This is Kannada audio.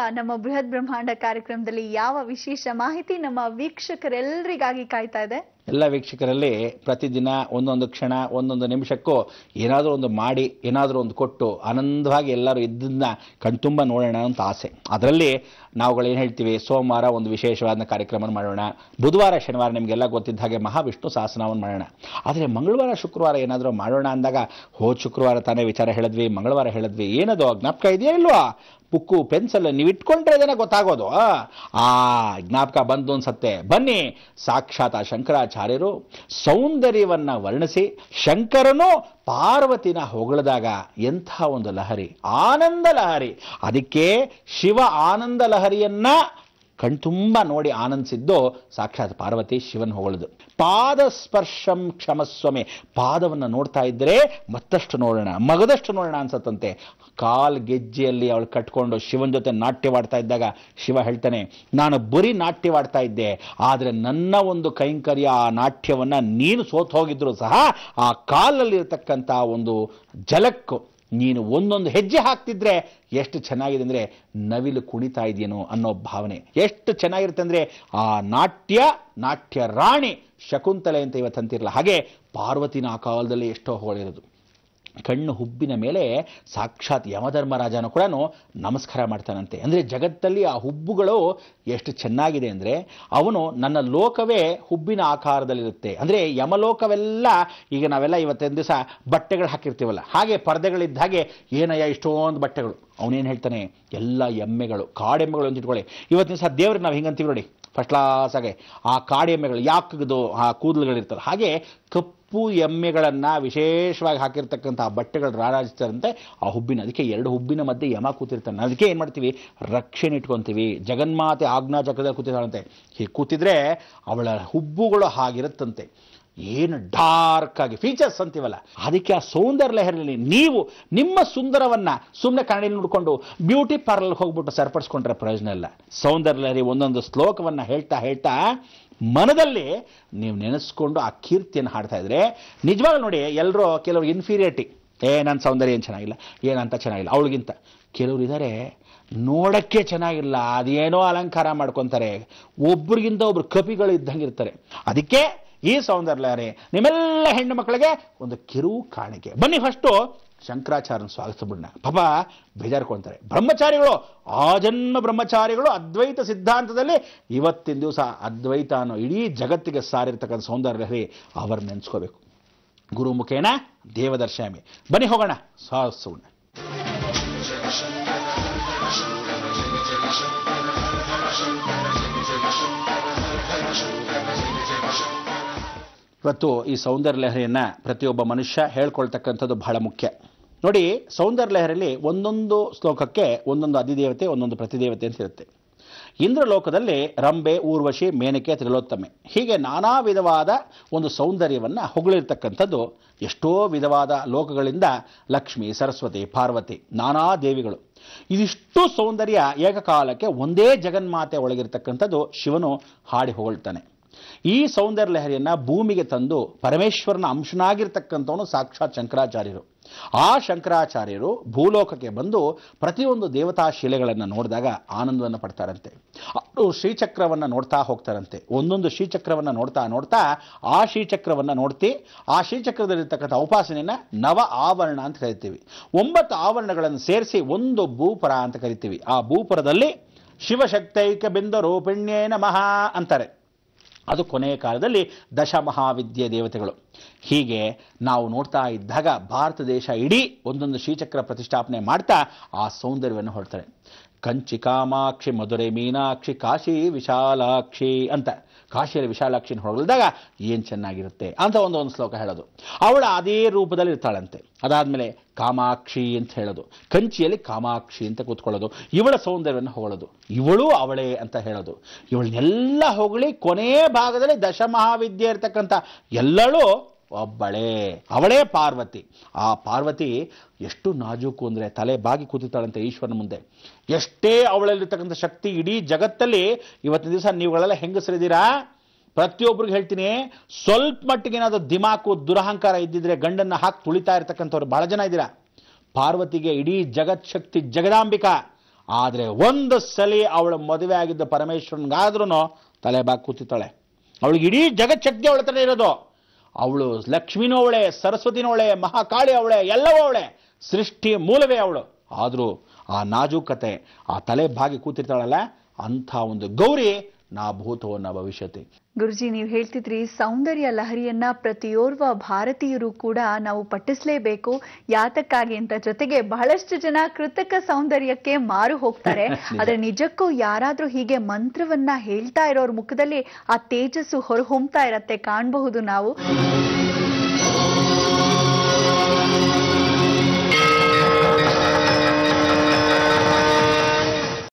ನಮ್ಮ ಬೃಹತ್ ಬ್ರಹ್ಮಾಂಡ ಕಾರ್ಯಕ್ರಮದಲ್ಲಿ ಯಾವ ವಿಶೇಷ ಮಾಹಿತಿ ನಮ್ಮ ವೀಕ್ಷಕರೆಲ್ಲರಿಗಾಗಿ ಕಾಯ್ತಾ ಇದೆ ಎಲ್ಲ ವೀಕ್ಷಕರಲ್ಲಿ ಪ್ರತಿದಿನ ಒಂದೊಂದು ಕ್ಷಣ ಒಂದೊಂದು ನಿಮಿಷಕ್ಕೂ ಏನಾದರೂ ಒಂದು ಮಾಡಿ ಏನಾದರೂ ಒಂದು ಕೊಟ್ಟು ಆನಂದವಾಗಿ ಎಲ್ಲರೂ ಇದ್ದನ್ನ ಕಣ್ತುಂಬ ನೋಡೋಣ ಅಂತ ಆಸೆ ಅದರಲ್ಲಿ ನಾವುಗಳು ಏನು ಹೇಳ್ತೀವಿ ಸೋಮವಾರ ಒಂದು ವಿಶೇಷವಾದ ಕಾರ್ಯಕ್ರಮ ಮಾಡೋಣ ಬುಧವಾರ ಶನಿವಾರ ನಿಮಗೆಲ್ಲ ಗೊತ್ತಿದ್ದ ಹಾಗೆ ಮಹಾವಿಷ್ಣು ಸಹಸ್ರನಾಮವನ್ನು ಮಾಡೋಣ ಆದರೆ ಮಂಗಳವಾರ ಶುಕ್ರವಾರ ಏನಾದರೂ ಮಾಡೋಣ ಅಂದಾಗ ಹೋದ ಶುಕ್ರವಾರ ತಾನೇ ವಿಚಾರ ಹೇಳಿದ್ವಿ ಮಂಗಳವಾರ ಹೇಳಿದ್ವಿ ಏನದು ಜ್ಞಾಪಕ ಇದೆಯಾ ಇಲ್ವಾ ಬುಕ್ಕು ಪೆನ್ಸಿಲ್ ನೀವು ಇಟ್ಕೊಂಡ್ರೆ ಅದನ್ನ ಗೊತ್ತಾಗೋದು ಆ, ಆ ಜ್ಞಾಪಕ ಬಂದು ಅನ್ಸತ್ತೆ ಬನ್ನಿ ಸಾಕ್ಷಾತ್ ಆ ಶಂಕರಾಚಾರ್ಯರು ಸೌಂದರ್ಯವನ್ನ ವರ್ಣಿಸಿ ಶಂಕರನು ಪಾರ್ವತಿನ ಹೊಗಳಿದಾಗ ಎಂಥ ಒಂದು ಲಹರಿ ಆನಂದ ಲಹರಿ ಅದಕ್ಕೆ ಶಿವ ಆನಂದ ಲಹರಿಯನ್ನ ಕಣ್ತುಂಬ ನೋಡಿ ಆನಂದಿಸಿದ್ದು ಸಾಕ್ಷಾತ್ ಪಾರ್ವತಿ ಶಿವನ್ ಹೊಗಳದು ಪಾದ ಸ್ಪರ್ಶಂ ಕ್ಷಮಸ್ವಮೆ ಪಾದವನ್ನು ನೋಡ್ತಾ ಇದ್ರೆ ಮತ್ತಷ್ಟು ನೋಡೋಣ ಮಗದಷ್ಟು ನೋಡೋಣ ಅನ್ಸತ್ತಂತೆ ಕಾಲ್ ಗೆಜ್ಜೆಯಲ್ಲಿ ಅವಳು ಕಟ್ಕೊಂಡು ಶಿವನ್ ಜೊತೆ ನಾಟ್ಯವಾಡ್ತಾ ಇದ್ದಾಗ ಶಿವ ಹೇಳ್ತಾನೆ ನಾನು ಬರೀ ನಾಟ್ಯವಾಡ್ತಾ ಇದ್ದೆ ಆದರೆ ನನ್ನ ಒಂದು ಕೈಂಕರ್ಯ ಆ ನಾಟ್ಯವನ್ನ ನೀನು ಸೋತ್ ಹೋಗಿದ್ರು ಸಹ ಆ ಕಾಲಲ್ಲಿರ್ತಕ್ಕಂಥ ಒಂದು ಜಲಕ್ಕು ನೀನು ಒಂದೊಂದು ಹೆಜ್ಜೆ ಹಾಕ್ತಿದ್ರೆ ಎಷ್ಟು ಚೆನ್ನಾಗಿದೆ ಅಂದರೆ ನವಿಲು ಕುಣಿತಾ ಇದೆಯೇನೋ ಅನ್ನೋ ಭಾವನೆ ಎಷ್ಟು ಚೆನ್ನಾಗಿರುತ್ತೆ ಅಂದರೆ ಆ ನಾಟ್ಯ ನಾಟ್ಯ ರಾಣಿ ಶಕುಂತಲೆ ಅಂತ ಇವತ್ತಂತಿರಲ್ಲ ಹಾಗೆ ಪಾರ್ವತಿನ ಆ ಕಾಲದಲ್ಲಿ ಎಷ್ಟೋ ಹೊಗಳಿರೋದು ಕಣ್ಣು ಹುಬ್ಬಿನ ಮೇಲೆ ಸಾಕ್ಷಾತ್ ಯಮಧರ್ಮರಾಜನು ಕೂಡ ನಮಸ್ಕಾರ ಮಾಡ್ತಾನಂತೆ ಅಂದರೆ ಜಗತ್ತಲ್ಲಿ ಆ ಹುಬ್ಬುಗಳು ಎಷ್ಟು ಚೆನ್ನಾಗಿದೆ ಅಂದರೆ ಅವನು ನನ್ನ ಲೋಕವೇ ಹುಬ್ಬಿನ ಆಕಾರದಲ್ಲಿರುತ್ತೆ ಅಂದರೆ ಯಮಲೋಕವೆಲ್ಲ ಈಗ ನಾವೆಲ್ಲ ಇವತ್ತಿನ ದಿವಸ ಬಟ್ಟೆಗಳು ಹಾಕಿರ್ತೀವಲ್ಲ ಹಾಗೆ ಪರ್ದೆಗಳಿದ್ದ ಹಾಗೆ ಏನಯ್ಯ ಇಷ್ಟೊಂದು ಬಟ್ಟೆಗಳು ಅವನೇನು ಹೇಳ್ತಾನೆ ಎಲ್ಲ ಎಮ್ಮೆಗಳು ಕಾಡೆಮ್ಮೆಗಳು ಅಂತ ಇಟ್ಕೊಳ್ಳಿ ಇವತ್ತಿನ ದಿವಸ ದೇವ್ರಿಗೆ ನಾವು ಹಿಂಗಂತೀವಿ ನೋಡಿ ಫಸ್ಟ್ ಕ್ಲಾಸ್ ಆಗಿ ಆ ಕಾಡು ಎಮ್ಮೆಗಳು ಯಾಕದು ಆ ಕೂದಲುಗಳಿರ್ತಲ್ಲ ಹಾಗೆ ಕಪ್ಪು ಎಮ್ಮೆಗಳನ್ನು ವಿಶೇಷವಾಗಿ ಹಾಕಿರ್ತಕ್ಕಂಥ ಆ ಬಟ್ಟೆಗಳು ರಾರಾಜಿಸ್ತಾರಂತೆ ಆ ಹುಬ್ಬಿನ ಅದಕ್ಕೆ ಎರಡು ಹುಬ್ಬಿನ ಮಧ್ಯೆ ಯಮ ಕೂತಿರ್ತಾನೆ ಅದಕ್ಕೆ ಏನು ಮಾಡ್ತೀವಿ ರಕ್ಷಣೆ ಇಟ್ಕೊಂತೀವಿ ಜಗನ್ಮಾತೆ ಆಜ್ಞಾ ಚಕ್ರದಲ್ಲಿ ಕೂತಿದ್ದಾಳಂತೆ ಹೀಗೆ ಕೂತಿದ್ರೆ ಅವಳ ಹುಬ್ಬುಗಳು ಹಾಗಿರುತ್ತಂತೆ ಏನು ಡಾರ್ಕ್ ಆಗಿ ಫೀಚರ್ಸ್ ಅಂತೀವಲ್ಲ ಅದಕ್ಕೆ ಆ ಸೌಂದರ್ಯ ಲಹರಿಯಲ್ಲಿ ನೀವು ನಿಮ್ಮ ಸುಂದರವನ್ನ ಸುಮ್ಮನೆ ಕನ್ನಡಿ ನೋಡಿಕೊಂಡು ಬ್ಯೂಟಿ ಪಾರ್ಲರ್ ಹೋಗ್ಬಿಟ್ಟು ಸರಿಪಡಿಸ್ಕೊಂಡ್ರೆ ಪ್ರಯೋಜನ ಇಲ್ಲ ಸೌಂದರ್ಯ ಲಹರಿ ಒಂದೊಂದು ಶ್ಲೋಕವನ್ನ ಹೇಳ್ತಾ ಹೇಳ್ತಾ ಮನದಲ್ಲಿ ನೀವು ನೆನೆಸ್ಕೊಂಡು ಆ ಕೀರ್ತಿಯನ್ನು ಹಾಡ್ತಾ ಇದ್ರೆ ನಿಜವಾಗ್ಲೂ ನೋಡಿ ಎಲ್ಲರೂ ಕೆಲವರು ಇನ್ಫೀರಿಯರಿಟಿ ಏ ನನ್ನ ಸೌಂದರ್ಯ ಏನು ಚೆನ್ನಾಗಿಲ್ಲ ಏನಂತ ಚೆನ್ನಾಗಿಲ್ಲ ಅವಳಿಗಿಂತ ಕೆಲವರು ಇದ್ದಾರೆ ನೋಡಕ್ಕೆ ಚೆನ್ನಾಗಿಲ್ಲ ಅದೇನೋ ಅಲಂಕಾರ ಮಾಡ್ಕೊತಾರೆ ಒಬ್ರಿಗಿಂತ ಒಬ್ರು ಕಪಿಗಳು ಇದ್ದಂಗೆ ಇರ್ತಾರೆ ಅದಕ್ಕೆ ಈ ಸೌಂದರ್ಯ ಲಹರಿ ನಿಮ್ಮೆಲ್ಲ ಹೆಣ್ಣು ಮಕ್ಕಳಿಗೆ ಒಂದು ಕಿರು ಕಾಣಿಕೆ ಬನ್ನಿ ಫಸ್ಟು ಶಂಕರಾಚಾರ್ಯನ ಸ್ವಾಗತಿಸ್ಬಿಡೋಣ ಪಾಪ ಬೇಜಾರ್ಕೊಂತಾರೆ ಬ್ರಹ್ಮಚಾರಿಗಳು ಆಜನ್ಮ ಬ್ರಹ್ಮಚಾರಿಗಳು ಅದ್ವೈತ ಸಿದ್ಧಾಂತದಲ್ಲಿ ಇವತ್ತಿನ ದಿವಸ ಅದ್ವೈತ ಅನ್ನೋ ಇಡೀ ಜಗತ್ತಿಗೆ ಸಾರಿರ್ತಕ್ಕಂಥ ಸೌಂದರ್ಯ ಲಹರಿ ಅವ್ರು ನೆನೆಸ್ಕೋಬೇಕು ಗುರು ಮುಖೇನ ದೇವದರ್ಶಾಮಿ ಬನ್ನಿ ಹೋಗೋಣ ಸಾಹಸೋಣ ಇವತ್ತು ಈ ಸೌಂದರ್ಯ ಲಹರಿಯನ್ನು ಪ್ರತಿಯೊಬ್ಬ ಮನುಷ್ಯ ಹೇಳ್ಕೊಳ್ತಕ್ಕಂಥದ್ದು ಬಹಳ ಮುಖ್ಯ ನೋಡಿ ಸೌಂದರ್ಯ ಲಹರಿಯಲ್ಲಿ ಒಂದೊಂದು ಶ್ಲೋಕಕ್ಕೆ ಒಂದೊಂದು ಅಧಿದೇವತೆ ಒಂದೊಂದು ಪ್ರತಿದೇವತೆ ಅಂತ ಇರುತ್ತೆ ಇಂದ್ರಲೋಕದಲ್ಲಿ ರಂಬೆ ಊರ್ವಶಿ ಮೇನಕೆ ತ್ರಿಲೋತ್ತಮೆ ಹೀಗೆ ನಾನಾ ವಿಧವಾದ ಒಂದು ಸೌಂದರ್ಯವನ್ನು ಹೊಗಳಿರ್ತಕ್ಕಂಥದ್ದು ಎಷ್ಟೋ ವಿಧವಾದ ಲೋಕಗಳಿಂದ ಲಕ್ಷ್ಮಿ ಸರಸ್ವತಿ ಪಾರ್ವತಿ ನಾನಾ ದೇವಿಗಳು ಇದಿಷ್ಟು ಸೌಂದರ್ಯ ಏಕಕಾಲಕ್ಕೆ ಒಂದೇ ಜಗನ್ಮಾತೆ ಒಳಗಿರ್ತಕ್ಕಂಥದ್ದು ಶಿವನು ಹಾಡಿ ಹೊಗಳ್ತಾನೆ ಈ ಸೌಂದರ್ಯ ಲಹರಿಯನ್ನ ಭೂಮಿಗೆ ತಂದು ಪರಮೇಶ್ವರನ ಅಂಶನಾಗಿರ್ತಕ್ಕಂಥವನು ಸಾಕ್ಷಾತ್ ಶಂಕರಾಚಾರ್ಯರು ಆ ಶಂಕರಾಚಾರ್ಯರು ಭೂಲೋಕಕ್ಕೆ ಬಂದು ಪ್ರತಿಯೊಂದು ದೇವತಾ ಶಿಲೆಗಳನ್ನು ನೋಡಿದಾಗ ಆನಂದವನ್ನು ಪಡ್ತಾರಂತೆ ಅವರು ಶ್ರೀಚಕ್ರವನ್ನು ನೋಡ್ತಾ ಹೋಗ್ತಾರಂತೆ ಒಂದೊಂದು ಶ್ರೀಚಕ್ರವನ್ನು ನೋಡ್ತಾ ನೋಡ್ತಾ ಆ ಶ್ರೀಚಕ್ರವನ್ನು ನೋಡ್ತಿ ಆ ಶ್ರೀಚಕ್ರದಲ್ಲಿರ್ತಕ್ಕಂಥ ಉಪಾಸನೆಯನ್ನ ನವ ಆವರಣ ಅಂತ ಕರಿತೀವಿ ಒಂಬತ್ತು ಆವರಣಗಳನ್ನು ಸೇರಿಸಿ ಒಂದು ಭೂಪರ ಅಂತ ಕರಿತೀವಿ ಆ ಭೂಪರದಲ್ಲಿ ಶಿವಶಕ್ತೈಕ ಬಿಂದ ರೂಪಿಣ್ಯೇ ನಮಃ ಅಂತಾರೆ ಅದು ಕೊನೆಯ ಕಾಲದಲ್ಲಿ ದಶಮಹಾವಿದ್ಯೆ ದೇವತೆಗಳು ಹೀಗೆ ನಾವು ನೋಡ್ತಾ ಇದ್ದಾಗ ಭಾರತ ದೇಶ ಇಡೀ ಒಂದೊಂದು ಶ್ರೀಚಕ್ರ ಪ್ರತಿಷ್ಠಾಪನೆ ಮಾಡ್ತಾ ಆ ಸೌಂದರ್ಯವನ್ನು ಹೊರಡ್ತಾರೆ ಕಂಚಿ ಕಾಮಾಕ್ಷಿ ಮಧುರೆ ಮೀನಾಕ್ಷಿ ಕಾಶಿ ವಿಶಾಲಾಕ್ಷಿ ಅಂತ ಕಾಶಿಯಲ್ಲಿ ವಿಶಾಲಾಕ್ಷಿನ ಹೊರಳಿದಾಗ ಏನು ಚೆನ್ನಾಗಿರುತ್ತೆ ಅಂತ ಒಂದು ಒಂದು ಶ್ಲೋಕ ಹೇಳೋದು ಅವಳ ಅದೇ ರೂಪದಲ್ಲಿ ಇರ್ತಾಳಂತೆ ಅದಾದಮೇಲೆ ಕಾಮಾಕ್ಷಿ ಅಂತ ಹೇಳೋದು ಕಂಚಿಯಲ್ಲಿ ಕಾಮಾಕ್ಷಿ ಅಂತ ಕೂತ್ಕೊಳ್ಳೋದು ಇವಳ ಸೌಂದರ್ಯವನ್ನು ಹೊಗಳೋದು ಇವಳು ಅವಳೇ ಅಂತ ಹೇಳೋದು ಇವಳನ್ನೆಲ್ಲ ಹೊಗಳಿ ಕೊನೆ ಭಾಗದಲ್ಲಿ ದಶಮಹಾವಿದ್ಯೆ ಇರ್ತಕ್ಕಂಥ ಎಲ್ಲರೂ ಒಬ್ಬಳೇ ಅವಳೇ ಪಾರ್ವತಿ ಆ ಪಾರ್ವತಿ ಎಷ್ಟು ನಾಜೂಕು ಅಂದರೆ ತಲೆ ಬಾಗಿ ಕೂತಿರ್ತಾಳಂತೆ ಈಶ್ವರನ ಮುಂದೆ ಎಷ್ಟೇ ಅವಳಲ್ಲಿರ್ತಕ್ಕಂಥ ಶಕ್ತಿ ಇಡೀ ಜಗತ್ತಲ್ಲಿ ಇವತ್ತಿನ ದಿವಸ ನೀವುಗಳೆಲ್ಲ ಹೆಂಗಸರಿದ್ದೀರಾ ಪ್ರತಿಯೊಬ್ಬರಿಗೆ ಹೇಳ್ತೀನಿ ಸ್ವಲ್ಪ ಮಟ್ಟಿಗೆ ಏನಾದರೂ ದಿಮಾಕು ದುರಹಂಕಾರ ಇದ್ದಿದ್ರೆ ಗಂಡನ್ನ ಹಾಕಿ ತುಳಿತಾ ಇರ್ತಕ್ಕಂಥವ್ರು ಬಹಳ ಜನ ಇದ್ದೀರಾ ಪಾರ್ವತಿಗೆ ಇಡೀ ಜಗತ್ ಶಕ್ತಿ ಜಗದಾಂಬಿಕಾ ಆದರೆ ಒಂದು ಸಲಿ ಅವಳ ಮದುವೆ ಆಗಿದ್ದ ಪರಮೇಶ್ವರನ್ಗಾದ್ರೂ ತಲೆ ಬಾಗಿ ಕೂತಿದ್ದಾಳೆ ಅವಳಿಗೆ ಇಡೀ ಜಗಚ್ಛಕ್ತಿ ಅವಳ ಹತ್ರ ಇರೋದು ಅವಳು ಲಕ್ಷ್ಮಿನೂ ಅವಳೆ ಸರಸ್ವತಿನೂ ಅವಳೆ ಮಹಾಕಾಳಿ ಅವಳೆ ಎಲ್ಲವೂ ಅವಳೆ ಸೃಷ್ಟಿ ಮೂಲವೇ ಅವಳು ಆದರೂ ಆ ನಾಜೂಕತೆ ಆ ತಲೆ ಬಾಗಿ ಕೂತಿರ್ತಾಳಲ್ಲ ಅಂಥ ಒಂದು ಗೌರಿ ನಾ ಭೂತೋ ನ ಭವಿಷ್ಯತಿ ಗುರುಜಿ ನೀವು ಹೇಳ್ತಿದ್ರಿ ಸೌಂದರ್ಯ ಲಹರಿಯನ್ನ ಪ್ರತಿಯೋರ್ವ ಭಾರತೀಯರು ಕೂಡ ನಾವು ಪಠಿಸ್ಲೇಬೇಕು ಯಾತಕ್ಕಾಗಿ ಅಂತ ಜೊತೆಗೆ ಬಹಳಷ್ಟು ಜನ ಕೃತಕ ಸೌಂದರ್ಯಕ್ಕೆ ಮಾರು ಹೋಗ್ತಾರೆ ಆದ್ರೆ ನಿಜಕ್ಕೂ ಯಾರಾದ್ರೂ ಹೀಗೆ ಮಂತ್ರವನ್ನ ಹೇಳ್ತಾ ಇರೋರ್ ಮುಖದಲ್ಲಿ ಆ ತೇಜಸ್ಸು ಹೊರಹೊಮ್ತಾ ಇರತ್ತೆ ಕಾಣಬಹುದು ನಾವು